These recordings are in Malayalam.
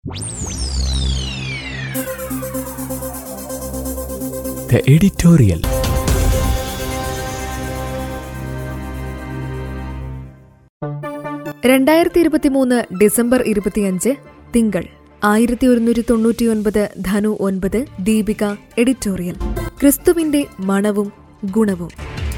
The editorial. രണ്ടായിരത്തി ഇരുപത്തിമൂന്ന് ഡിസംബർ ഇരുപത്തിയഞ്ച് തിങ്കൾ ആയിരത്തി ഒരുന്നൂറ്റി തൊണ്ണൂറ്റിയൊൻപത് ധനു ഒൻപത് ദീപിക എഡിറ്റോറിയൽ ക്രിസ്തുവിന്റെ മണവും ഗുണവും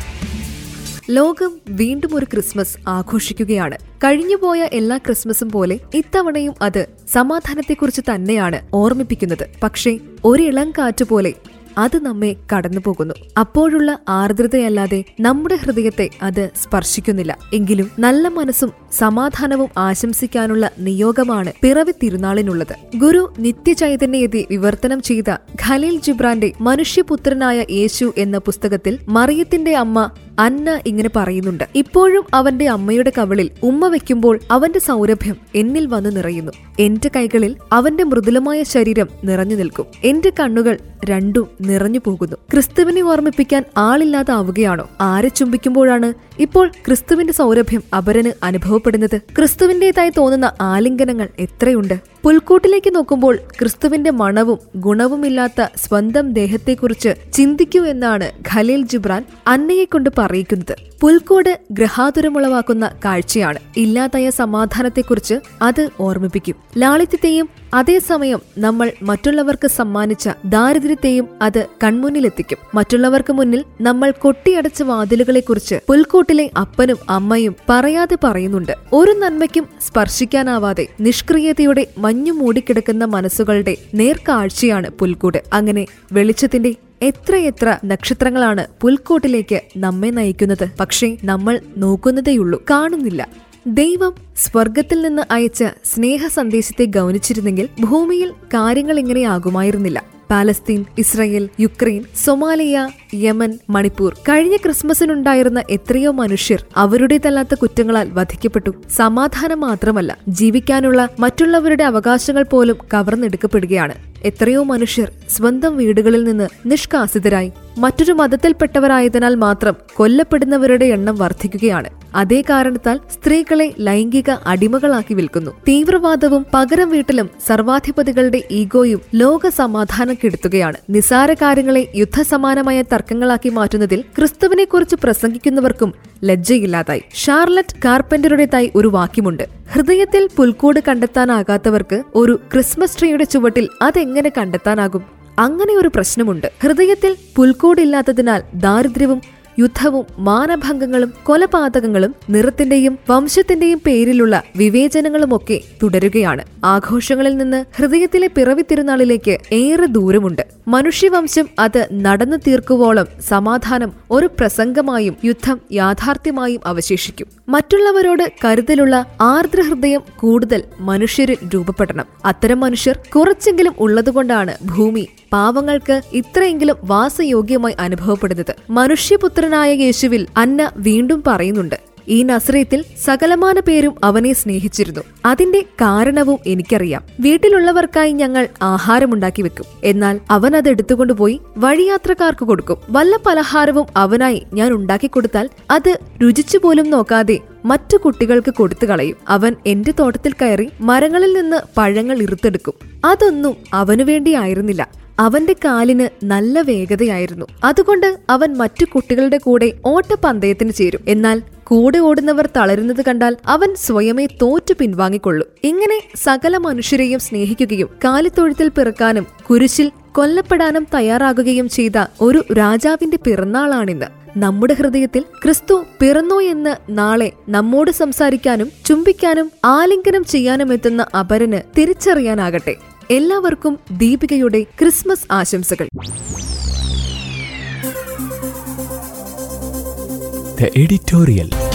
ലോകം വീണ്ടും ഒരു ക്രിസ്മസ് ആഘോഷിക്കുകയാണ് കഴിഞ്ഞുപോയ എല്ലാ ക്രിസ്മസും പോലെ ഇത്തവണയും അത് സമാധാനത്തെക്കുറിച്ച് തന്നെയാണ് ഓർമ്മിപ്പിക്കുന്നത് പക്ഷേ ഒരിളം കാറ്റ് പോലെ അത് നമ്മെ കടന്നുപോകുന്നു അപ്പോഴുള്ള ആർദ്രതയല്ലാതെ നമ്മുടെ ഹൃദയത്തെ അത് സ്പർശിക്കുന്നില്ല എങ്കിലും നല്ല മനസ്സും സമാധാനവും ആശംസിക്കാനുള്ള നിയോഗമാണ് പിറവി തിരുനാളിനുള്ളത് ഗുരു നിത്യചൈതന്യയതി വിവർത്തനം ചെയ്ത ഖലീൽ ജിബ്രാന്റെ മനുഷ്യപുത്രനായ യേശു എന്ന പുസ്തകത്തിൽ മറിയത്തിന്റെ അമ്മ അന്ന ഇങ്ങനെ പറയുന്നുണ്ട് ഇപ്പോഴും അവന്റെ അമ്മയുടെ കവിളിൽ ഉമ്മ വെക്കുമ്പോൾ അവന്റെ സൗരഭ്യം എന്നിൽ വന്നു നിറയുന്നു എന്റെ കൈകളിൽ അവന്റെ മൃദുലമായ ശരീരം നിറഞ്ഞു നിൽക്കും എന്റെ കണ്ണുകൾ രണ്ടും നിറഞ്ഞു പോകുന്നു ക്രിസ്തുവിനെ ഓർമ്മിപ്പിക്കാൻ ആളില്ലാതാവുകയാണോ ആരെ ചുംബിക്കുമ്പോഴാണ് ഇപ്പോൾ ക്രിസ്തുവിന്റെ സൗരഭ്യം അപരന് അനുഭവപ്പെടുന്നത് ക്രിസ്തുവിന്റേതായി തോന്നുന്ന ആലിംഗനങ്ങൾ എത്രയുണ്ട് പുൽക്കൂട്ടിലേക്ക് നോക്കുമ്പോൾ ക്രിസ്തുവിന്റെ മണവും ഗുണവുമില്ലാത്ത സ്വന്തം ദേഹത്തെക്കുറിച്ച് ചിന്തിക്കൂ എന്നാണ് ഖലീൽ ജിബ്രാൻ അന്നയെ കൊണ്ട് പറയിക്കുന്നത് പുൽക്കോട് ഗ്രഹാതുരമുളവാക്കുന്ന കാഴ്ചയാണ് ഇല്ലാതായ സമാധാനത്തെക്കുറിച്ച് അത് ഓർമ്മിപ്പിക്കും ലാളിത്യത്തെയും അതേസമയം നമ്മൾ മറ്റുള്ളവർക്ക് സമ്മാനിച്ച ദാരിദ്ര്യത്തെയും അത് കൺമുന്നിലെത്തിക്കും മറ്റുള്ളവർക്ക് മുന്നിൽ നമ്മൾ കൊട്ടിയടച്ച വാതിലുകളെക്കുറിച്ച് പുൽക്കൂട്ടിലെ അപ്പനും അമ്മയും പറയാതെ പറയുന്നുണ്ട് ഒരു നന്മയ്ക്കും സ്പർശിക്കാനാവാതെ നിഷ്ക്രിയതയുടെ മഞ്ഞു മൂടിക്കിടക്കുന്ന മനസ്സുകളുടെ നേർക്കാഴ്ചയാണ് പുൽക്കൂട് അങ്ങനെ വെളിച്ചത്തിന്റെ എത്രയെത്ര നക്ഷത്രങ്ങളാണ് പുൽക്കോട്ടിലേക്ക് നമ്മെ നയിക്കുന്നത് പക്ഷേ നമ്മൾ നോക്കുന്നതേയുള്ളൂ കാണുന്നില്ല ദൈവം സ്വർഗത്തിൽ നിന്ന് അയച്ച സ്നേഹ സന്ദേശത്തെ ഗൗനിച്ചിരുന്നെങ്കിൽ ഭൂമിയിൽ കാര്യങ്ങൾ ഇങ്ങനെയാകുമായിരുന്നില്ല Palestine Israel Ukraine Somalia Yemen Manipur കഴിഞ്ഞ ക്രിസ്മസിനുണ്ടായിരുന്ന എത്രയോ മനുഷ്യർ അവരുടേതല്ലാത്ത കുറ്റങ്ങളാൽ വധിക്കപ്പെട്ടു സമാധാനം മാത്രമല്ല ജീവിക്കാനുള്ള മറ്റുള്ളവരുടെ അവകാശങ്ങൾ പോലും കവർന്നെടുക്കപ്പെടുകയാണ് എത്രയോ മനുഷ്യർ സ്വന്തം വീടുകളിൽ നിന്ന് നിഷ്കാസിതരായി മറ്റൊരു മതത്തിൽപ്പെട്ടവരായതിനാൽ മാത്രം കൊല്ലപ്പെടുന്നവരുടെ എണ്ണം വർദ്ധിക്കുകയാണ് അതേ കാരണത്താൽ സ്ത്രീകളെ ലൈംഗിക അടിമകളാക്കി വിൽക്കുന്നു തീവ്രവാദവും പകരം വീട്ടിലും സർവാധിപതികളുടെ ഈഗോയും ലോക സമാധാനം കെടുത്തുകയാണ് നിസാര കാര്യങ്ങളെ യുദ്ധസമാനമായ തർക്കങ്ങളാക്കി മാറ്റുന്നതിൽ ക്രിസ്തുവിനെക്കുറിച്ച് പ്രസംഗിക്കുന്നവർക്കും ലജ്ജയില്ലാതായി ഷാർലറ്റ് കാർപ്പന്ററുടേതായി ഒരു വാക്യമുണ്ട് ഹൃദയത്തിൽ പുൽക്കൂട് കണ്ടെത്താനാകാത്തവർക്ക് ഒരു ക്രിസ്മസ് ട്രീയുടെ ചുവട്ടിൽ അതെങ്ങനെ കണ്ടെത്താനാകും അങ്ങനെ ഒരു പ്രശ്നമുണ്ട് ഹൃദയത്തിൽ പുൽക്കൂടില്ലാത്തതിനാൽ ദാരിദ്ര്യവും യുദ്ധവും മാനഭംഗങ്ങളും കൊലപാതകങ്ങളും നിറത്തിന്റെയും വംശത്തിന്റെയും പേരിലുള്ള വിവേചനങ്ങളുമൊക്കെ തുടരുകയാണ് ആഘോഷങ്ങളിൽ നിന്ന് ഹൃദയത്തിലെ പിറവി തിരുനാളിലേക്ക് ഏറെ ദൂരമുണ്ട് മനുഷ്യവംശം അത് നടന്നു തീർക്കുവോളം സമാധാനം ഒരു പ്രസംഗമായും യുദ്ധം യാഥാർത്ഥ്യമായും അവശേഷിക്കും മറ്റുള്ളവരോട് കരുതലുള്ള ആർദ്രഹൃദയം കൂടുതൽ മനുഷ്യരിൽ രൂപപ്പെടണം അത്തരം മനുഷ്യർ കുറച്ചെങ്കിലും ഉള്ളതുകൊണ്ടാണ് ഭൂമി പാവങ്ങൾക്ക് ഇത്രയെങ്കിലും വാസയോഗ്യമായി അനുഭവപ്പെടുന്നത് മനുഷ്യപുത്രനായ യേശുവിൽ അന്ന വീണ്ടും പറയുന്നുണ്ട് ഈ നസ്രയത്തിൽ സകലമാന പേരും അവനെ സ്നേഹിച്ചിരുന്നു അതിന്റെ കാരണവും എനിക്കറിയാം വീട്ടിലുള്ളവർക്കായി ഞങ്ങൾ ആഹാരമുണ്ടാക്കി വെക്കും എന്നാൽ അവൻ അത് എടുത്തുകൊണ്ടുപോയി വഴിയാത്രക്കാർക്ക് കൊടുക്കും വല്ല പലഹാരവും അവനായി ഞാൻ ഉണ്ടാക്കി കൊടുത്താൽ അത് രുചിച്ചു പോലും നോക്കാതെ മറ്റു കുട്ടികൾക്ക് കൊടുത്തു കളയും അവൻ എന്റെ തോട്ടത്തിൽ കയറി മരങ്ങളിൽ നിന്ന് പഴങ്ങൾ ഇറുത്തെടുക്കും അതൊന്നും അവനു വേണ്ടിയായിരുന്നില്ല അവന്റെ കാലിന് നല്ല വേഗതയായിരുന്നു അതുകൊണ്ട് അവൻ മറ്റു കുട്ടികളുടെ കൂടെ ഓട്ടപ്പന്തയത്തിന് ചേരും എന്നാൽ കൂടെ ഓടുന്നവർ തളരുന്നത് കണ്ടാൽ അവൻ സ്വയമേ തോറ്റു പിൻവാങ്ങിക്കൊള്ളും ഇങ്ങനെ സകല മനുഷ്യരെയും സ്നേഹിക്കുകയും കാലിത്തൊഴുത്തിൽ പിറക്കാനും കുരിശിൽ കൊല്ലപ്പെടാനും തയ്യാറാകുകയും ചെയ്ത ഒരു രാജാവിന്റെ പിറന്നാളാണിന്ന് നമ്മുടെ ഹൃദയത്തിൽ ക്രിസ്തു പിറന്നോ എന്ന് നാളെ നമ്മോട് സംസാരിക്കാനും ചുംബിക്കാനും ആലിംഗനം ചെയ്യാനും എത്തുന്ന അപരന് തിരിച്ചറിയാനാകട്ടെ എല്ലാവർക്കും ദീപികയുടെ ക്രിസ്മസ് ആശംസകൾ The editorial.